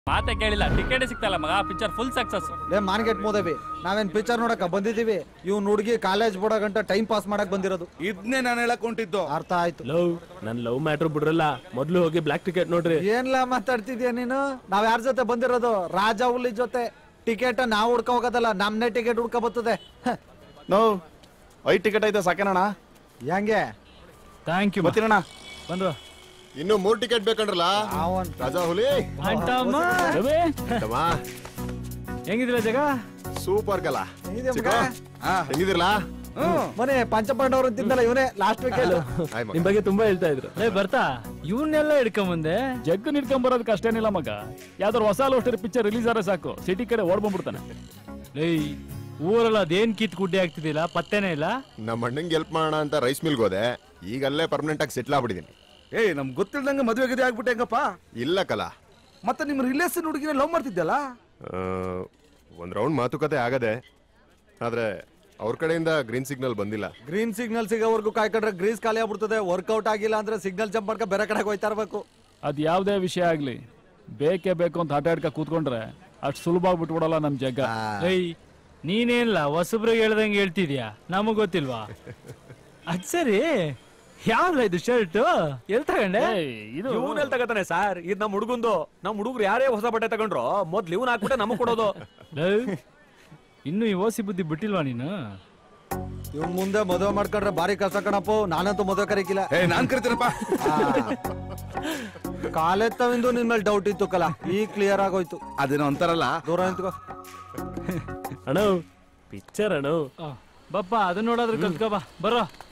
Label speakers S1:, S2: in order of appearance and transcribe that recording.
S1: ಮಾತೆ ಕೇಳಿಲ್ಲ ಟಿಕೆಟ್ ಸಿಗ್ತಲ್ಲ ಮಗ ಪಿಕ್ಚರ್ ಫುಲ್ ಸಕ್ಸಸ್
S2: ಲೇ ಮಾರ್ಕೆಟ್ ಮೋದೇವಿ ನಾವೇನ್ ಪಿಕ್ಚರ್ ನೋಡಕ ಬಂದಿದೀವಿ ಇವ್ನ ಹುಡುಗಿ ಕಾಲೇಜ್ ಬಿಡೋ ಗಂಟ ಟೈಮ್ ಪಾಸ್ ಮಾಡಕ್ ಬಂದಿರೋದು
S3: ಇದನ್ನೇ ನಾನು ಹೇಳಕ್ ಹೊಂಟಿದ್ದು
S2: ಅರ್ಥ ಆಯ್ತು
S4: ಲವ್ ನನ್ ಲವ್ ಮ್ಯಾಟ್ರ್ ಬಿಡ್ರಲ್ಲ ಮೊದ್ಲು ಹೋಗಿ ಬ್ಲಾಕ್ ಟಿಕೆಟ್ ನೋಡ್ರಿ
S2: ಏನ್ಲ ಮಾತಾಡ್ತಿದ್ಯಾ ನೀನು ನಾವ್ ಯಾರ ಜೊತೆ ಬಂದಿರೋದು ರಾಜ ಹುಲಿ ಜೊತೆ ಟಿಕೆಟ್ ನಾವ್ ಹುಡ್ಕೊ ಹೋಗೋದಲ್ಲ ನಮ್ನೆ ಟಿಕೆಟ್ ಹುಡ್ಕೊ ಬರ್ತದೆ ಹ,
S3: ನೋ ಐದು ಟಿಕೆಟ್ ಐತೆ ಸಾಕೇನಣ್ಣ
S2: ಹೆಂಗೆ
S1: ಥ್ಯಾಂಕ್ ಯು
S3: ಬರ್ತೀನಣ್ಣ
S1: ಬಂದ್ರು
S5: ಇನ್ನು ಮೂರ್ ಟಿಕೆಟ್ ಬೇಕಂಡ್ರಲ್ಲ
S2: ಅವನ್
S5: ರಾಜಾ ಹುಲಿ
S1: ಅಂಟಮ್ಮ
S5: ತಮ್ಮ
S1: ಹೆಂಗಿದಿಲ್ಲ ಜಗ
S5: ಸೂಪರ್ ಗಲ
S2: ಹೆಂಗಿದೆ
S5: ಚಿಕ್ಕ
S2: ಮಗ?
S5: ಹೆಂಗಿದಿರಲ್ಲ
S2: ಮನೆ ಪಂಚಪಾಂಡವ್ರು ಅಂತಿದ್ದಲ್ಲ ಇವನೇ ಲಾಸ್ಟ್ ವೀಕೆಂಡ್
S5: ಹಾಯ್ ಮಗ
S4: ನಿಮ್ ಬಗ್ಗೆ ತುಂಬಾ ಹೇಳ್ತಾ ಇದ್ರು
S1: ಲೇ ಬರ್ತಾ ಇವನ್ನೆಲ್ಲ ಹಿಡ್ಕೊಂಬಂದೆ
S4: ಜಗ್ ನಿಡ್ಕೊಂಡ್ ಬರೋದಕ್ಕೆ ಅಷ್ಟೇನಿಲ್ಲ ಮಗ ಯಾವ್ದಾರು ಹೊಸ ಲೋಸ್ಟರ್ ಪಿಕ್ಚರ್ ರಿಲೀಸ್ ಆದ್ರೆ ಸಾಕು ಸಿಟಿ ಕಡೆ ಓಡ್ ಬಂದ್ಬಿಡ್ತಾನೆ
S1: ಲೇ ಊರಲ್ಲ ಅದೇನ್ ಕಿತ್ ಗುಡ್ಡೆ ಆಗ್ತಿದ್ದಿಲ್ಲ ಪತ್ತೆನೇ ಇಲ್ಲ
S5: ನಮ್ಮ ಅಣ್ಣಂಗೆ ಹೆಲ್ಪ್ ಮಾಡೋಣ ಅಂತ ರೈಸ್ ಮಿಲ್ಗೆ ಹೋದೆ ಈಗ ಅಲ್ಲೇ ಪರ್ಮನೆಂಟ್ ಆಗಿ ಸೆಟ್ಲ್ ಆಗ್ಬಿಟ್ಟಿದ್ದೀನಿ
S3: ಏಯ್ ನಮ್ ಗೊತ್ತಿಲ್ದಂಗೆ ಮದುವೆ ಗದಿ ಆಗ್ಬಿಟ್ಟೆ ಹೆಂಗಪ್ಪ
S5: ಇಲ್ಲ ಕಲ
S3: ಮತ್ತೆ ನಿಮ್ ರಿಲೇಷನ್ ಹುಡುಗಿನ ಲವ್ ಮಾಡ್ತಿದ್ದಲ್ಲ
S5: ಒಂದ್ ರೌಂಡ್ ಮಾತುಕತೆ ಆಗದೆ ಆದ್ರೆ ಅವ್ರ ಕಡೆಯಿಂದ ಗ್ರೀನ್ ಸಿಗ್ನಲ್ ಬಂದಿಲ್ಲ
S2: ಗ್ರೀನ್ ಸಿಗ್ನಲ್ ಸಿಗೋವರೆಗೂ ಕಾಯ್ಕೊಂಡ್ರೆ ಗ್ರೀಸ್ ಖಾಲಿ ಆಗ್ಬಿಡ್ತದೆ ವರ್ಕೌಟ್ ಆಗಿಲ್ಲ ಅಂದ್ರೆ ಸಿಗ್ನಲ್ ಜಂಪ್ ಮಾಡ್ಕೊಂಡು ಬೇರೆ ಕಡೆಗೆ ಹೋಯ್ತಾ ಇರ್ಬೇಕು
S4: ಅದ್ ಯಾವ್ದೇ ವಿಷಯ ಆಗ್ಲಿ ಬೇಕೇ ಬೇಕು ಅಂತ ಹಠ ಹಿಡ್ಕ ಕೂತ್ಕೊಂಡ್ರೆ ಅಷ್ಟು ಸುಲಭ ಬಿಟ್ಬಿಡಲ್ಲ ನಮ್ ಜಗ್ಗ
S1: ಏಯ್ ನೀನೇನಿಲ್ಲ ಹೊಸಬ್ರಿಗೆ ಹೇಳ್ದಂಗೆ ಹೇಳ್ತಿದ್ಯಾ ನಮಗ್ ಗೊತ್ತಿಲ್ವಾ ಅದ್ ಸರಿ ಯಾವ್ದ ಇದು ಶರ್ಟ್ ಎಲ್ ತಗೊಂಡೆ
S4: ಇದು
S6: ಇವನ್ ಎಲ್ ತಗತಾನೆ ಸರ್ ಇದ್ ನಮ್ ಹುಡುಗಂದು ನಮ್ ಹುಡುಗರು ಯಾರೇ ಹೊಸ ಬಟ್ಟೆ ತಗೊಂಡ್ರು ಮೊದ್ಲು ಇವನ್ ಹಾಕ್ಬಿಟ್ಟೆ ನಮಗ್ ಕೊಡೋದು
S1: ಲೇ, ಇನ್ನು ಈ ಓಸಿ ಬುದ್ಧಿ ಬಿಟ್ಟಿಲ್ವಾ ನೀನು
S2: ಇವ್ನ್ ಮುಂದೆ ಮದುವೆ ಮಾಡ್ಕೊಂಡ್ರೆ ಬಾರಿ ಕಷ್ಟ ಕಣಪ್ಪ ನಾನಂತೂ ಮದುವೆ ಕರೀಕಿಲ್ಲ
S3: ಏ ನಾನ್ ಕರಿತೀನಪ್ಪ
S2: ಕಾಲೆತ್ತವಿಂದು ನಿನ್ ಮೇಲೆ ಡೌಟ್ ಇತ್ತು ಕಲ ಈಗ ಕ್ಲಿಯರ್ ಆಗೋಯ್ತು
S3: ಅದೇನೋ ಅಂತಾರಲ್ಲ
S2: ದೂರ ನಿಂತ್ಕೋ
S4: ಅಣ್ಣ ಪಿಕ್ಚರ್ ಅಣ್ಣ
S1: ಬಪ್ಪ ಅದನ್ನ ನೋಡೋದ್ರ ಕಲ್ತ್ಕೋ ಬಾ ಬರೋ